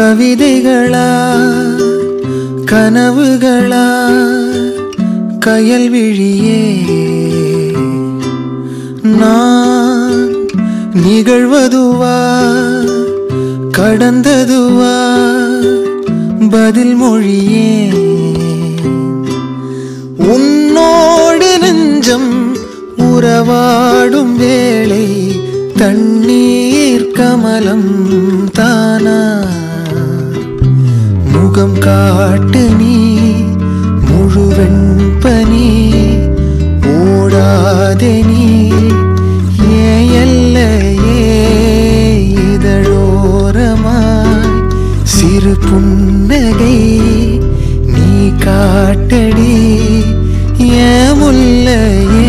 கவிதைகளா கனவுகளா கயல் விழியே நான் நிகழ்வதுவா கடந்ததுவா பதில் மொழியே உன்னோடு நெஞ்சம் உறவாடும் வேளை தண்ணீர் கமலம் தானா முகம் காட்டு நீ முழுவெண் பனி ஓடாதே நீ ஏன் எல்லையே இதழோரமாய் சிறு புன்னகை நீ காட்டடி ஏன் முல்லையே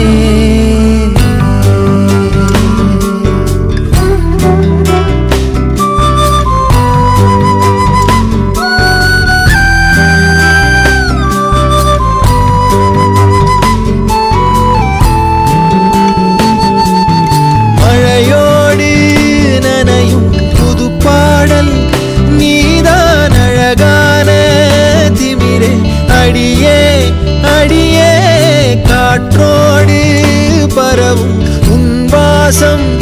மழையோடு நனையும் புது பாடல் நீதான் அழகான திமிரே அடியே அடியே காற்றோடு பரவும் உன் வாசம்